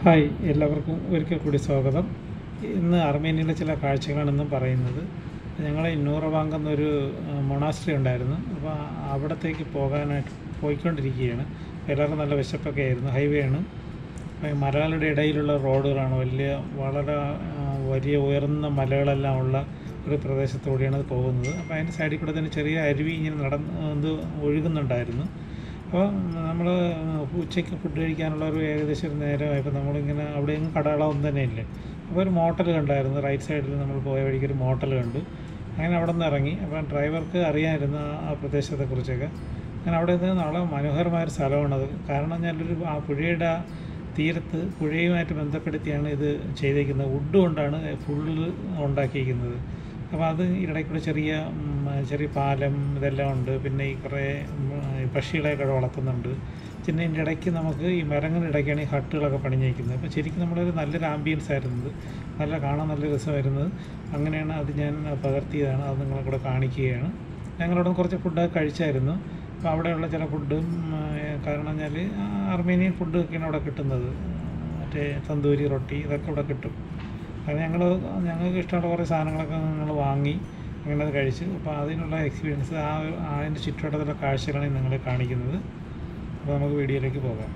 Hi എല്ലാവർക്കും ഒരിക്കൽ കൂടി സ്വാഗതം ഇന്ന് അർമേനിയയിലെ ചില കാഴ്ചകളാണ് ഇന്നും പറയുന്നത് ഞങ്ങൾ ഇന്നൂറബാങ്ക് എന്നൊരു മൊണാസ്ട്രി ഉണ്ടായിരുന്നു അപ്പോൾ അവിടത്തേക്ക് പോകാനായിട്ട് പോയിക്കൊണ്ടിരിക്കുകയാണ് എല്ലാവർക്കും നല്ല വിശപ്പൊക്കെ ആയിരുന്നു ഹൈവേ ആണ് അപ്പോൾ ഈ മലകളുടെ ഇടയിലുള്ള റോഡുകളാണ് വലിയ വളരെ ആ, വലിയ ഉയർന്ന മലകളെല്ലാം ഉള്ള ഒരു പ്രദേശത്തൂടെയാണ് ഇത് പോകുന്നത് അപ്പോൾ അതിൻ്റെ സൈഡിൽ കൂടെ തന്നെ ചെറിയ അരുവി ഇങ്ങനെ നടന്ന് ഇത് ഒഴുകുന്നുണ്ടായിരുന്നു അപ്പോൾ നമ്മൾ ഉച്ചയ്ക്ക് ഫുഡ് കഴിക്കാനുള്ള ഒരു ഏകദേശം ഒരു നേരമായപ്പോൾ നമ്മളിങ്ങനെ അവിടെ എങ്ങും കടകളൊന്നും തന്നെ ഇല്ലേ അപ്പോൾ ഒരു മോട്ടൽ കണ്ടായിരുന്നു റൈറ്റ് സൈഡിൽ നമ്മൾ പോയ വഴിക്ക് ഒരു മോട്ടൽ കണ്ടു അങ്ങനെ അവിടെ നിന്ന് ഇറങ്ങി അപ്പം ഡ്രൈവർക്ക് അറിയാമായിരുന്നു ആ- ആ പ്രദേശത്തെക്കുറിച്ചൊക്കെ അങ്ങനെ അവിടെ നിന്ന് വളരെ മനോഹരമായൊരു സ്ഥലമാണത് കാരണം ഞാനൊരു ആ പുഴയുടെ ആ തീരത്ത് പുഴയുമായിട്ട് ബന്ധപ്പെടുത്തിയാണ് ഇത് ചെയ്തേക്കുന്നത് വുഡ് കൊണ്ടാണ് ഫുള്ള് ഉണ്ടാക്കിയിരിക്കുന്നത് അപ്പോൾ അത് ഇടയ്ക്ക് കൂടെ ചെറിയ ഉം, ചെറിയ പാലം ഇതെല്ലാം ഉണ്ട് പിന്നെ ഈ കുറേ ഉം, ഈ പക്ഷികളെയൊക്കെ അവിടെ വളർത്തുന്നുണ്ട് പിന്നെ ഇതിൻ്റെ ഇടയ്ക്ക് നമുക്ക് ഈ മരങ്ങളുടെ ഇടയ്ക്കാണ് ഈ ഹട്ടുകളൊക്കെ പണിഞ്ഞേക്കുന്നത് അപ്പോൾ ശരിക്കും നമ്മളൊരു നല്ലൊരു ആംബിയൻസ് ആയിരുന്നത് നല്ല കാണാൻ നല്ല രസമായിരുന്നത് അങ്ങനെയാണ് അത് ഞാൻ പകർത്തിയതാണ് അത് നിങ്ങളെ കൂടെ കാണിക്കുകയാണ് ഞങ്ങളവിടെ നിന്ന് കുറച്ച് ഫുഡൊക്കെ കഴിച്ചായിരുന്നു അപ്പോൾ അവിടെയുള്ള ചില ഫുഡും കാരണം വെച്ചാൽ അർമേനിയൻ ഫുഡൊക്കെയാണ് അവിടെ കിട്ടുന്നത് മറ്റേ തന്തൂരി റൊട്ടി ഇതൊക്കെ ഇവിടെ കിട്ടും അത് ഞങ്ങൾ ഞങ്ങൾക്ക് ഇഷ്ടമുള്ള കുറേ സാധനങ്ങളൊക്കെ ഞങ്ങൾ വാങ്ങി അങ്ങനെ അത് കഴിച്ചു അപ്പോൾ അതിനുള്ള എക്സ്പീരിയൻസ് ആ ഒരു- അതിൻ്റെ ചുറ്റുവട്ടത്തുള്ള കാഴ്ചകളാണ് നിങ്ങളെ കാണിക്കുന്നത് അപ്പോൾ നമുക്ക് വീഡിയോയിലേക്ക് പോകാം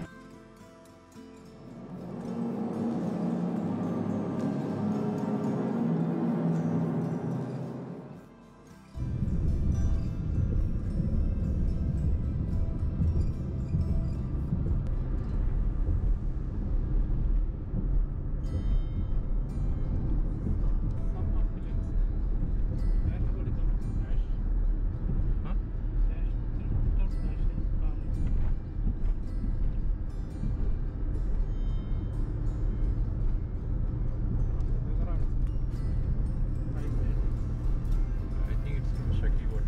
I think it's from Shaki water.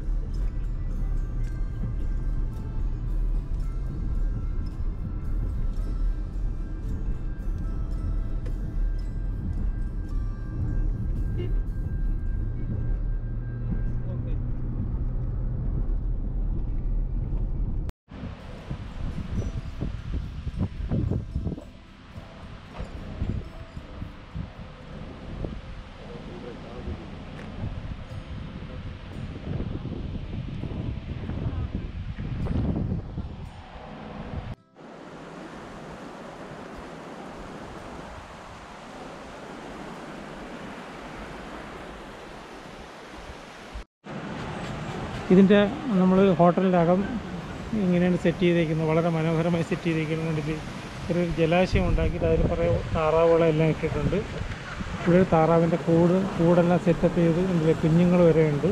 ഇതിൻ്റെ നമ്മൾ ഹോട്ടലിൻ്റെ അകം ഇങ്ങനെയാണ് സെറ്റ് ചെയ്തേക്കുന്നത് വളരെ മനോഹരമായി സെറ്റ് ചെയ്തേക്കുന്നത് ഇതിൽ ഒരു ജലാശയം ഉണ്ടാക്കിയിട്ട് അതിൽ കുറേ താറാവുകളെ എല്ലാം ഇട്ടിട്ടുണ്ട് ഇവിടെ ഒരു താറാവിൻ്റെ കൂട് കൂടെല്ലാം സെറ്റപ്പ് ചെയ്ത് ഇതിൽ കുഞ്ഞുങ്ങൾ വരെ ഉണ്ട്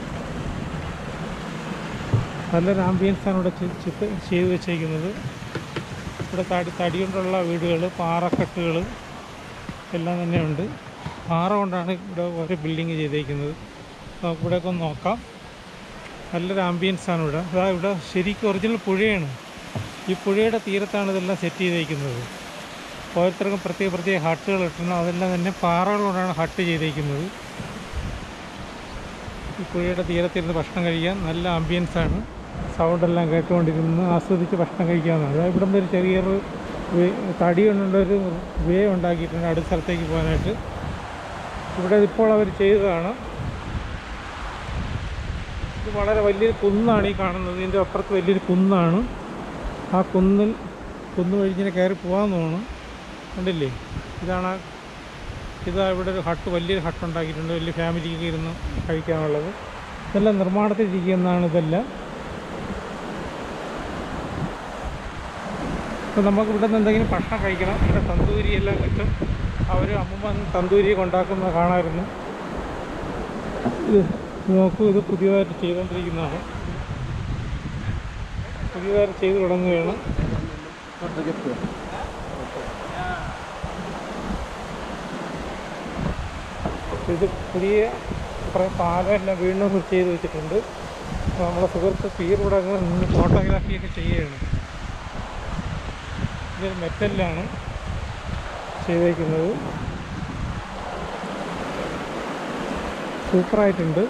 നല്ലൊരു ആംബിയൻസാണ് ഇവിടെ ചി- ചിത്ത് ചെയ്ത് വെച്ചേക്കുന്നത് ഇവിടെ തടി തടി കൊണ്ടുള്ള വീടുകൾ പാറക്കെട്ടുകൾ എല്ലാം തന്നെ ഉണ്ട് പാറ കൊണ്ടാണ് ഇവിടെ ഓരോ ബിൽഡിങ് ചെയ്തേക്കുന്നത് നമുക്ക് ഇവിടെയൊക്കെ ഒന്ന് നോക്കാം നല്ലൊരു ആംബിയൻസ് ആണ് ഇവിടെ അതാ ഇവിടെ ശരിക്കും ഒറിജിനൽ പുഴയാണ് ഈ പുഴയുടെ തീരത്താണ് ഇതെല്ലാം സെറ്റ് ചെയ്തേക്കുന്നത് ഓരോരുത്തർക്കും പ്രത്യേക പ്രത്യേക ഹട്ടുകൾ ഇട്ടുന്നു അതെല്ലാം തന്നെ പാറകൾ കൊണ്ടാണ് ഹട്ട് ചെയ്തേക്കുന്നത് ഈ പുഴയുടെ തീരത്തിരുന്ന് ഭക്ഷണം കഴിക്കാൻ നല്ല ആംബിയൻസ് ആണ് സൗണ്ടെല്ലാം കേട്ടുകൊണ്ടിരുന്ന് ആസ്വദിച്ച് ഭക്ഷണം കഴിക്കാവുന്നതാണ് അതായത് ഇവിടെ നിന്ന് ഒരു ചെറിയൊരു വേ- തടി കൊണ്ടുള്ളൊരു വേ ഉണ്ടാക്കിയിട്ടുണ്ട് അടുത്ത സ്ഥലത്തേക്ക് പോകാനായിട്ട് ഇവിടെ ഇപ്പോൾ അവർ ചെയ്തതാണ് ഇത് വളരെ വലിയൊരു കുന്നാണ് ഈ കാണുന്നത് ഇതിൻ്റെ അപ്പുറത്ത് വലിയൊരു കുന്നാണ് ആ കുന്നിൽ കുന്ന് വഴിഞ്ഞിനെ കയറി പോകാമെന്ന് തോന്നുന്നു കണ്ടില്ലേ ഇതാണ് ആ ഇതാ ഇവിടെ ഒരു ഹട്ട് വലിയൊരു ഹട്ട് ഉണ്ടാക്കിയിട്ടുണ്ട് വലിയ ഫാമിലിക്ക് ഇരുന്ന് കഴിക്കാനുള്ളത് ഇതെല്ലാം നിർമ്മാണത്തിലിരിക്കുന്നതാണ് ഇതെല്ലാം അപ്പോൾ നമുക്ക് ഇവിടെ നിന്ന് എന്തെങ്കിലും ഭക്ഷണം കഴിക്കണം ഇവിടെ തന്തൂരി എല്ലാം കിട്ടും അവർ അമ്മൂമ്മ തന്തൂരി കൊണ്ടാക്കുന്നത് കാണാമായിരുന്നു ഇത് നോക്കൂ ഇത് പുതിയതായിട്ട് ചെയ്തുകൊണ്ടിരിക്കുന്നതാണ് പുതിയതായിട്ട് ചെയ്തു തുടങ്ങുകയാണ് ഇത് പുതിയ കുറേ പാലെല്ലാം വീണ്ടും ചെയ്ത് വെച്ചിട്ടുണ്ട് അപ്പോൾ നമ്മളെ സുഹൃത്ത് പീർ ഇവിടെ അങ്ങ് നിന്ന് ഫോട്ടോഗ്രാഫിയൊക്കെ ചെയ്യുകയാണ് ഇത് മെറ്റലിലാണ് ചെയ്തേക്കുന്നത് സൂപ്പറായിട്ടുണ്ട്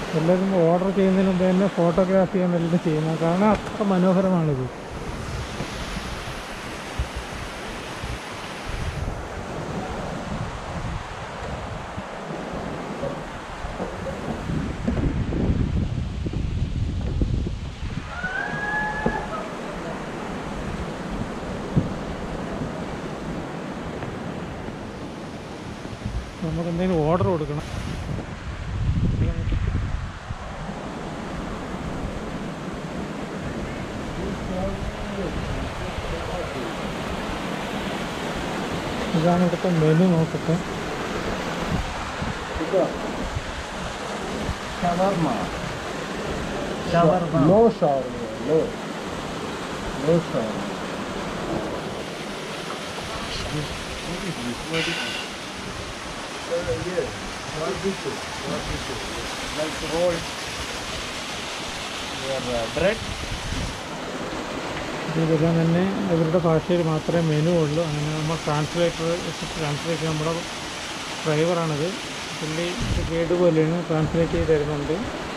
എല്ലാവരും ഓർഡർ ചെയ്യുന്നതിന് മുമ്പ് തന്നെ ഫോട്ടോഗ്രാഫി ചെയ്യാൻ വേണ്ടിയിട്ട് ചെയ്യുന്നത് കാരണം അത്ര മനോഹരമാണിത് നമുക്ക് എന്തെങ്കിലും ഓർഡർ കൊടുക്കണം ഇതാണ് ഇവിടുത്തെ മെനു നോക്കട്ടെ Shawarma. Shawarma. No shawarma. No. No shawarma. What is this? What is this? Uh, yes. Barbecue. Barbecue. Like rolled. Your uh, bread. ഇതെല്ലാം തന്നെ ഇവരുടെ ഭാഷയിൽ മാത്രമേ മെനു ഉള്ളൂ അങ്ങനെ നമ്മൾ ട്രാൻസ്ലേറ്റർ വെച്ചിട്ട് ട്രാൻസ്ലേറ്റ് നമ്മുടെ ഡ്രൈവറാണിത് പുള്ളി ഗൈഡ് പോലെയാണ് ട്രാൻസ്ലേറ്റ് ചെയ്ത് തരുന്നുണ്ട്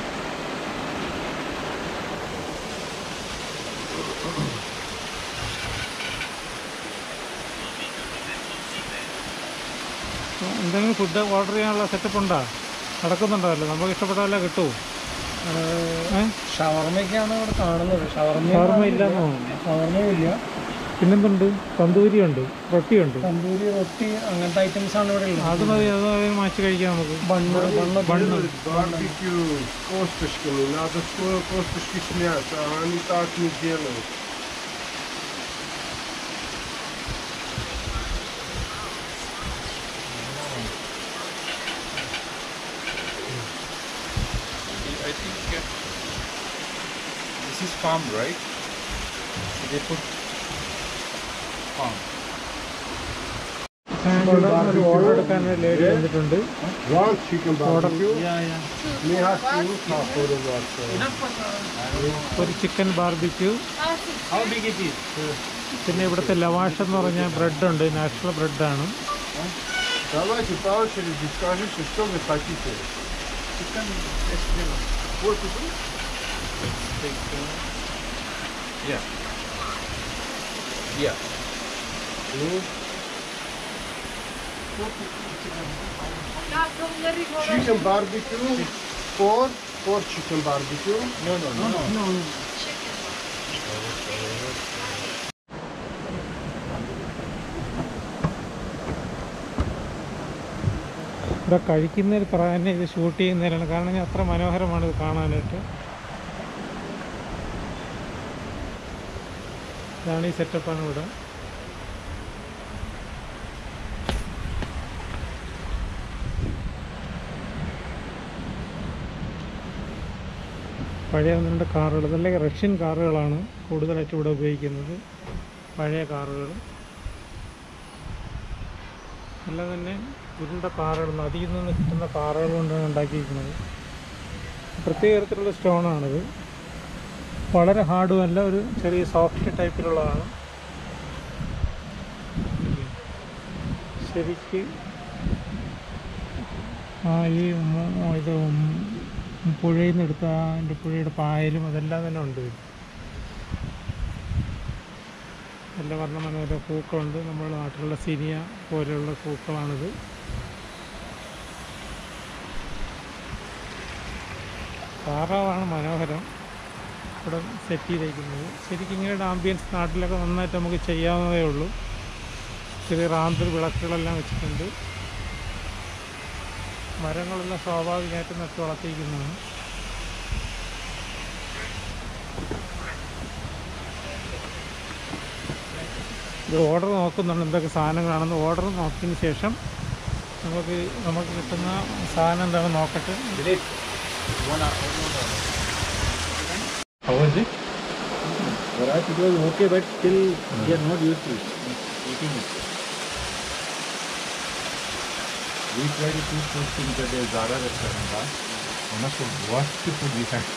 എന്തെങ്കിലും ഫുഡ് ഓർഡർ ചെയ്യാനുള്ള സെറ്റപ്പ് ഉണ്ടോ നടക്കുന്നുണ്ടോ അല്ലേ നമുക്ക് ഇഷ്ടപ്പെട്ടതല്ല കിട്ടുമോ ഏഹ് ഷവർമയൊക്കെയാണ് ഇവിടെ കാണുന്നത് ഷവർമ ഷവർമ ഇല്ലാന്ന് തോന്നുന്നു ഷവർമയില്ല പിന്നെന്തുണ്ട് തന്തൂരിയുണ്ട് റൊട്ടിയുണ്ട് തന്തൂരി റൊട്ടി അങ്ങനത്തെ ഐറ്റംസ് ആണ് ഇവിടെ ഉള്ളത് അത് മതി അത് മതി മാറ്റി കഴിക്കാം നമുക്ക് bun bun bun Барбекю косточками. Надо свою косточки снять, а они так не делают. I think uh, this is farm, right? So they put farm. Order എടുക്കാൻ ലേഡി വന്നിട്ടുണ്ട് Want chicken barbecue? Yeah, yeah. Me have to look now for the water. ഒരു chicken barbecue How big it is? പിന്നെ ഇവിടുത്തെ lavash എന്ന് പറഞ്ഞ bread ഉണ്ട് natural ബ്രെഡാണ് Давайте по очереди скажите, что вы хотите. Вот это? Yeah. Yeah. Ну, Chicken barbecue, four, four chicken barbecue. No, no, no. no. ഇവിടെ കഴിക്കുന്നതിൽ പറയാൻ ഇത് ഷൂട്ട് ചെയ്യുന്നതിലാണ് കാരണം ഞാൻ അത്ര മനോഹരമാണ് ഇത് കാണാനായിട്ട് ഇതാണ് ഈ സെറ്റപ്പാണ് ഇവിടെ പഴയ ഒന്ന് രണ്ട് കാറുകൾ ഇതല്ലേ റഷ്യൻ കാറുകളാണ് കൂടുതലായിട്ട് ഇവിടെ ഉപയോഗിക്കുന്നത് പഴയ കാറുകൾ എല്ലാം തന്നെ ഉരുണ്ട കാറുകൾ നദിയിൽ നിന്ന് കിട്ടുന്ന കാറുകൾ കൊണ്ടാണ് ഉണ്ടാക്കിയിരിക്കുന്നത് പ്രത്യേക തരത്തിലുള്ള സ്റ്റോണാണിത് വളരെ ഹാർഡും അല്ല ഒരു ചെറിയ സോഫ്റ്റ് ടൈപ്പിലുള്ളതാണ് ശരിക്ക് ആ ഈ മു- ഇത് ഉം പുഴയിൽ നിന്ന് എടുത്ത അതിൻ്റെ പുഴയുടെ പായലും അതെല്ലാം തന്നെ ഉണ്ട് ഇതിൽ. നല്ല വർണ്ണമനോഹര പൂക്കളുണ്ട് നമ്മുടെ നാട്ടിലുള്ള സിനിയ പോലെയുള്ള പൂക്കളാണിത് താറാവാണ് മനോഹരം ഇവിടെ സെറ്റ് ചെയ്തേക്കുന്നത് ശരിക്കും ഇങ്ങനെയുള്ള ആംബിയൻസ് നാട്ടിലൊക്കെ നന്നായിട്ട് നമുക്ക് ചെയ്യാവുന്നതേ ഉള്ളൂ ചെറിയ റാന്തൽ വിളക്കുകളെല്ലാം വെച്ചിട്ടുണ്ട് മരങ്ങളെല്ലാം സ്വാഭാവികമായിട്ട് നട്ട് വളർത്തിയിരിക്കുന്നതാണ് ഇത് ഓർഡർ നോക്കുന്നുണ്ട് എന്തൊക്കെ സാധനങ്ങളാണെന്ന് ഓർഡർ നോക്കിയതിന് ശേഷം നമുക്ക് നമുക്ക് കിട്ടുന്ന സാധനം എന്താണെന്ന് നോക്കട്ടെ How was it? For us it was okay, but still we are not used to it. Eating it. We tried to cook food in the Zara restaurant. Huh? One of the worst food we had.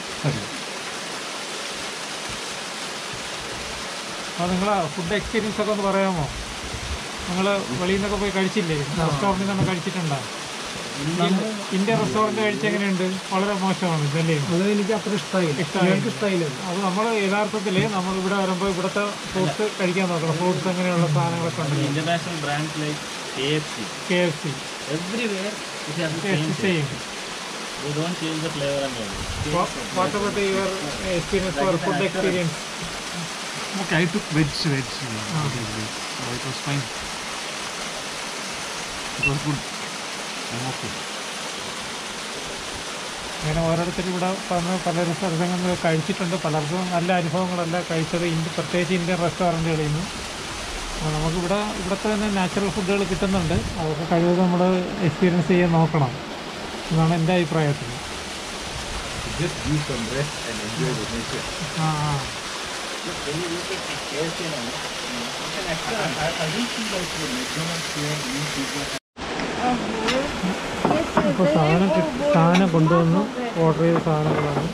അപ്പോൾ നിങ്ങളെ food experience ഒക്കെ ഒന്ന് പറയാമോ നിങ്ങൾ വെളിയിൽ നിന്നൊക്കെ പോയി കഴിച്ചില്ലേ റെസ്റ്റോറൻറ്റിൽ നിന്ന് കഴിച്ചിട്ടുണ്ടോ ഇന്ത്യൻ റെസ്റ്റോറൻറ്റ് കഴിച്ച എങ്ങനെയുണ്ട് വളരെ മോശമാണ് ഇതല്ലേ അത് എനിക്ക് അത്ര ഇഷ്ടമായില്ല ഇഷ്ടമായില്ല. എനിക്ക് ഇഷ്ടമായില്ല അത് നമ്മൾ യഥാർത്ഥത്തിൽ നമ്മൾ ഇവിടെ വരുമ്പോൾ ഇവിടുത്തെ ഫ്രൂട്ട്സ് കഴിക്കാൻ നോക്കണം ഫ്രൂട്ട്സ് അങ്ങനെയുള്ള സാധനങ്ങളൊക്കെ ഉണ്ട് International brands like KFC, K F C everywhere it has the same taste. Same They don't change the flavor and all. What about your experience for food experience Okay, I took veg, veg. uh, veg. So it was fine. It was good. I'm okay. അങ്ങനെ ഓരോരുത്തരും ഇവിടെ വന്ന് പല സ്ഥലങ്ങളിൽ കഴിച്ചിട്ടുണ്ട് പലർക്കും നല്ല അനുഭവങ്ങളല്ല കഴിച്ചത് ഇന്ത്യ പ്രത്യേകിച്ച് ഇന്ത്യൻ റെസ്റ്റോറൻറ്റുകളിൽ നിന്ന് അപ്പോൾ നമുക്കിവിടെ ഇവിടുത്തെ തന്നെ നാച്ചുറൽ ഫുഡുകൾ കിട്ടുന്നുണ്ട് അതൊക്കെ കഴിവതും നമ്മൾ എക്സ്പീരിയൻസ് ചെയ്യാൻ നോക്കണം എന്നാണ് എൻ്റെ അഭിപ്രായത്തിൽ Just give some rest and enjoy the nature. ആ ആ When you look at KFC and all, it's an extra. I, I don't see like the McDonald's here new pizza. ഇപ്പോൾ സാധനം കിട്ടി- സാധനം കൊണ്ടുവന്ന് ഓർഡർ ചെയ്ത സാധനങ്ങളാണ്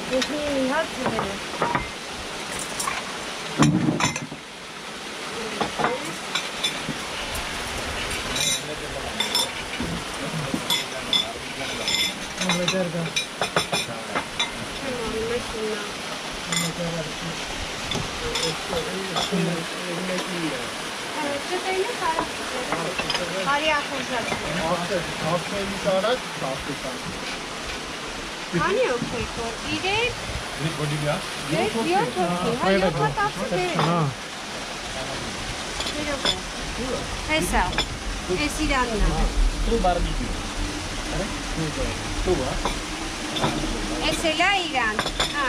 Hadi yapacağız. After you salat, after salat. Hani yok koyko? İyi What did you ask? Yes, your turkey. Hayır, yok tatlı şey. ആ Esa. Esiranna. True barbecue. True, huh? Esela İran. Ha.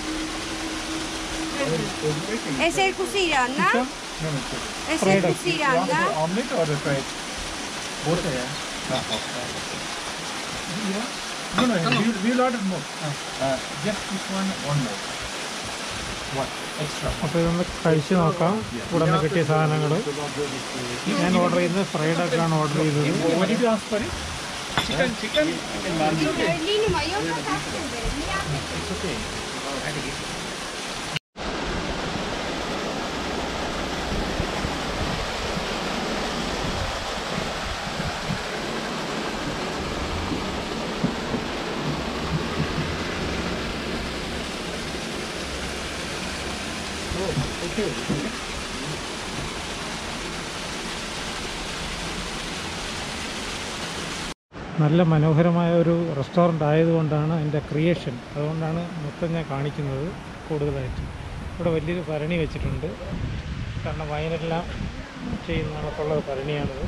Es el kusiranna. No, no, it's okay. Es Fried el You want kusiranna. the omelette or the fried? Both, yeah. Ah, okay. No, no, we, we'll order more. Uh, just this one, one more. One, extra. അപ്പോൾ ഇതൊന്ന് കഴിച്ച് നോക്കാം ഇവിടെ നിന്ന് കിട്ടിയ സാധനങ്ങൾ ഞാൻ order ചെയ്യുന്നത് ഫ്രൈഡ് ഒക്കെയാണ് ഓർഡർ ചെയ്തത് What did you ask for it? Chicken, chicken. Lini ma yok tatlı. It's okay. നല്ല മനോഹരമായ ഒരു റെസ്റ്റോറൻ്റ് ആയതുകൊണ്ടാണ് അതിൻ്റെ ക്രിയേഷൻ അതുകൊണ്ടാണ് മൊത്തം ഞാൻ കാണിക്കുന്നത് കൂടുതലായിട്ട് ഇവിടെ വലിയൊരു ഭരണി വെച്ചിട്ടുണ്ട് കാരണം വയനെല്ലാം ചെയ്യുന്ന കണക്കുള്ള ഭരണിയാണിത്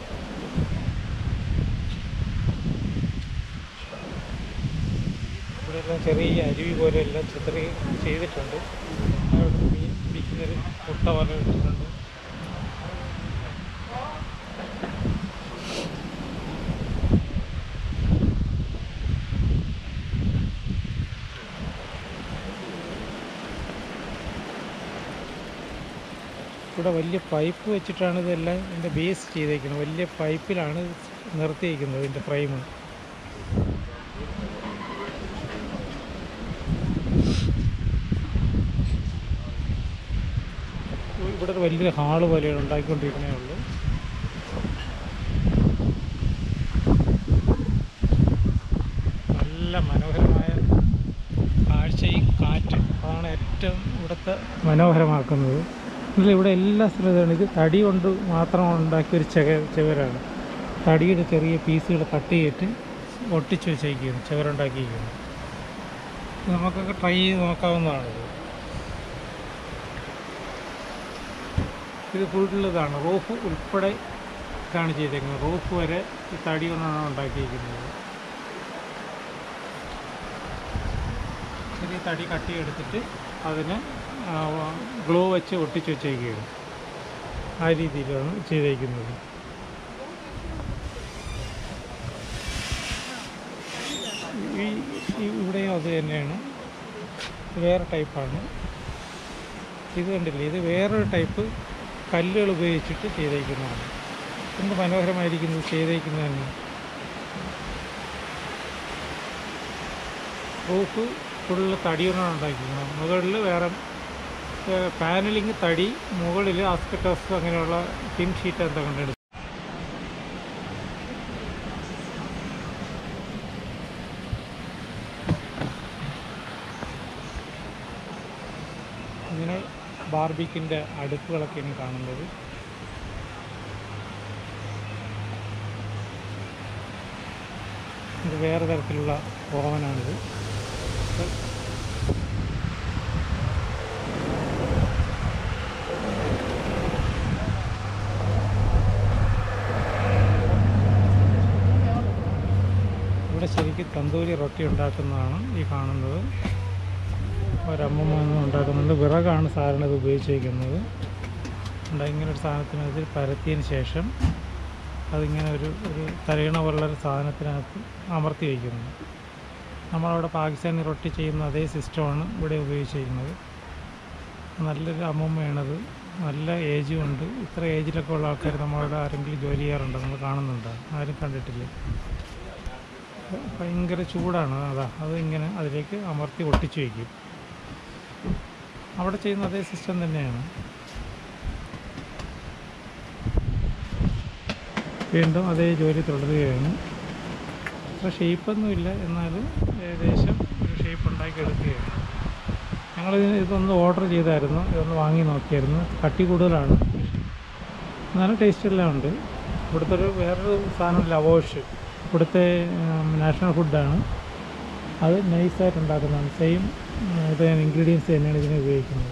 ഇവിടെ എല്ലാം ചെറിയ അരുവി പോലെ എല്ലാം ചിത്രീ ചെയ്തിട്ടുണ്ട് അവിടെ മീൻ പിടിക്കുന്നൊരു മുട്ട പോലെ വെച്ചിട്ടുണ്ട് ഇവിടെ വലിയ പൈപ്പ് വെച്ചിട്ടാണ് ഇതെല്ലാം ഇതിൻ്റെ ബേസ് ചെയ്തേക്കുന്നത് വലിയ പൈപ്പിലാണ് നിർത്തിയിരിക്കുന്നത് ഇതിൻ്റെ ഫ്രെയിം ഇവിടെ ഒരു വലിയൊരു ഹാള് പോലെയാണ് ഉണ്ടാക്കിക്കൊണ്ടിരിക്കുന്നേ ഉള്ളൂ നല്ല മനോഹരമായ കാഴ്ചയും കാറ്റും അതാണ് ഏറ്റവും ഇവിടുത്തെ മനോഹരമാക്കുന്നത് ഇതിൽ ഇവിടെ എല്ലാ സ്ഥലത്തും ഇത് തടി കൊണ്ട് മാത്രം ഉണ്ടാക്കിയ ഒരു ചെക ചുവരാണ് തടിയുടെ ചെറിയ പീസുകൾ കട്ട് ചെയ്തിട്ട് ഒട്ടിച്ച് വെച്ചേക്കുന്നു ചുവരുണ്ടാക്കിയിരിക്കുന്നു ഇത് നമുക്കൊക്കെ ട്രൈ ചെയ്ത് നോക്കാവുന്നതാണിത് ഇത് ഫുള്ളിതാണ് റൂഫ് ഉൾപ്പെടെ ഇതാണ് ചെയ്തേക്കുന്നത് റൂഫ് വരെ ഈ തടി കൊണ്ടാണ് ഉണ്ടാക്കിയിരിക്കുന്നത് ചെറിയ തടി കട്ടി എടുത്തിട്ട് അതിന് ഗ്ലോ വെച്ച് ഒട്ടിച്ച് വെച്ചേക്കുകയാണ് ആ രീതിയിലാണ് ചെയ്തേക്കുന്നത് ഈ ഈ- ഇവിടെയും അത് തന്നെയാണ് ഇത് വേറെ ടൈപ്പാണ് ഇത് കണ്ടില്ലേ ഇത് വേറൊരു ടൈപ്പ് കല്ലുകൾ ഉപയോഗിച്ചിട്ട് ചെയ്തേക്കുന്നതാണ് എന്ത് മനോഹരമായിരിക്കുന്നത് ചെയ്തേക്കുന്നത് തന്നെ റൂഫ് ഫുള്ള് തടി കൊണ്ടാണ് ഉണ്ടാക്കിയിരിക്കുന്നത് മുകളിൽ വേറെ പാനലിങ് തടി മുകളിൽ ആസ്കറ്റോസ് അങ്ങനെയുള്ള ടിൻ ഷീറ്റ് എന്താ കൊണ്ടെടുക്കും ഇങ്ങനെ ബാർബിക്കിൻ്റെ അടുക്കുകളൊക്കെയാണ് കാണുന്നത് ഇത് വേറെ തരത്തിലുള്ള ഓവനാണിത് ഇവിടെ ശരിക്കും തന്തൂരി റൊട്ടി ഉണ്ടാക്കുന്നതാണ് ഈ കാണുന്നത് ഒരമ്മമ്മ ഒന്ന് ഉണ്ടാക്കുന്നുണ്ട് വിറകാണ് സാധാരണ ഇത് ഉപയോഗിച്ചിരിക്കുന്നത് ഉണ്ട് ഇങ്ങനെ ഒരു സാധനത്തിനകത്ത് പരത്തിയതിന് ശേഷം അതിങ്ങനെ ഒരു ഒരു തലയിണ പോലുള്ള ഒരു സാധനത്തിനകത്ത് അമർത്തി വയ്ക്കുന്നു നമ്മളവിടെ പാകിസ്ഥാനി റൊട്ടി ചെയ്യുന്ന അതേ സിസ്റ്റമാണ് ഇവിടെ ഉപയോഗിച്ചിരിക്കുന്നത് നല്ലൊരു അമ്മമ്മയാണത് നല്ല ഏജും ഉണ്ട് ഇത്ര ഏജിലൊക്കെ ഉള്ള ആൾക്കാർ നമ്മളവിടെ ആരെങ്കിലും ജോലി ചെയ്യാറുണ്ടോ നമ്മൾ കാണുന്നുണ്ടോ ആരും കണ്ടിട്ടില്ല ഭയങ്കര ചൂടാണ് അതാ അത് ഇങ്ങനെ അതിലേക്ക് അമർത്തി ഒട്ടിച്ചു വയ്ക്കും അവിടെ ചെയ്യുന്ന അതേ സിസ്റ്റം തന്നെയാണ് വീണ്ടും അതേ ജോലി തുടരുകയാണ് അത്ര ഷേപ്പൊന്നുമില്ല എന്നാലും ഏകദേശം ഒരു ഷേപ്പ് ഉണ്ടാക്കിയെടുക്കുകയാണ് ഞങ്ങളിതിന് ഇതൊന്ന് ഓർഡർ ചെയ്തായിരുന്നു ഇതൊന്ന് വാങ്ങി നോക്കിയായിരുന്നു കട്ടി കൂടുതലാണ് നല്ല ടേസ്റ്റ് എല്ലാം ഉണ്ട് ഇവിടുത്തെ ഒരു വേറൊരു സാധനം ലവോഷ് ഇവിടുത്തെ നാഷണൽ ഫുഡാണ് അത് നൈസായിട്ട് ഉണ്ടാക്കുന്നതാണ് സെയിം ഇത് ഇൻഗ്രീഡിയൻസ് തന്നെയാണ് ഇതിന് ഉപയോഗിക്കുന്നത്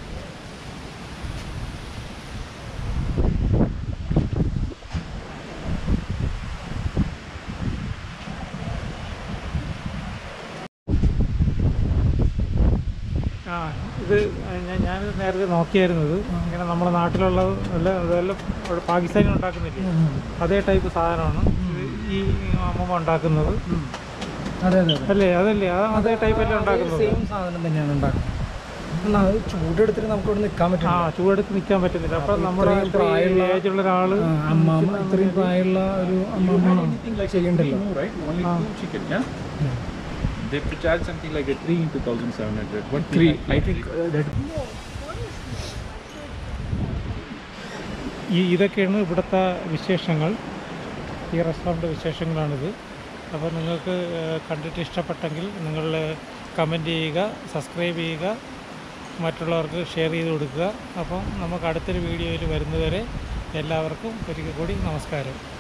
ആ ഇത് ഞാൻ ഞാനിത് നേരത്തെ നോക്കിയായിരുന്നത് ഇങ്ങനെ നമ്മുടെ നാട്ടിലുള്ള അല്ല അതെല്ലാം ഇവിടെ പാകിസ്ഥാനിൽ ഉണ്ടാക്കുന്നില്ലേ അതേ ടൈപ്പ് സാധനമാണ് ഇത് ഈ അമ്മമ്മ ഉണ്ടാക്കുന്നത് അതെ അതെ അല്ലേ അതല്ലേ ആ അതേ ടൈപ്പല്ലേ ഉണ്ടാക്കുന്നത് സെയിം സാധനം തന്നെയാണ് ഉണ്ടാക്കുന്നത് എന്നാ അത് ചൂടെടുത്തിട്ട് നമുക്ക് ഇവിടെ നിൽക്കാൻ ആ പറ്റില്ല ചൂടെടുത്ത് നിൽക്കാൻ പറ്റുന്നില്ല അപ്പൊ നമ്മുടെ ഇത്രയും പ്രായമുള്ള- ഏജുള്ള ഒരാള് അമ്മാമ്മ ഇത്രയും പ്രായമുള്ള ഒരു അമ്മാമ്മ ചെയ്യണ്ടല്ലോ No, right? Only Ah. two chicken, yeah? They have to charge something like a three into thousand seven hundred. What three? I think uh, that ഈ ഇതൊക്കെയാണ് ഇവിടുത്തെ വിശേഷങ്ങൾ ഈ റെസ്റ്റോറൻറ്റ് വിശേഷങ്ങളാണിത് അപ്പോൾ നിങ്ങൾക്ക് ഏഹ്, കണ്ടിട്ട് ഇഷ്ടപ്പെട്ടെങ്കിൽ നിങ്ങൾ കമൻറ്റ് ചെയ്യുക സബ്സ്ക്രൈബ് ചെയ്യുക മറ്റുള്ളവർക്ക് ഷെയർ ചെയ്ത് കൊടുക്കുക അപ്പം നമുക്ക് അടുത്തൊരു വീഡിയോയിൽ വരുന്നവരെ എല്ലാവർക്കും ഒരിക്കൽ കൂടി നമസ്കാരം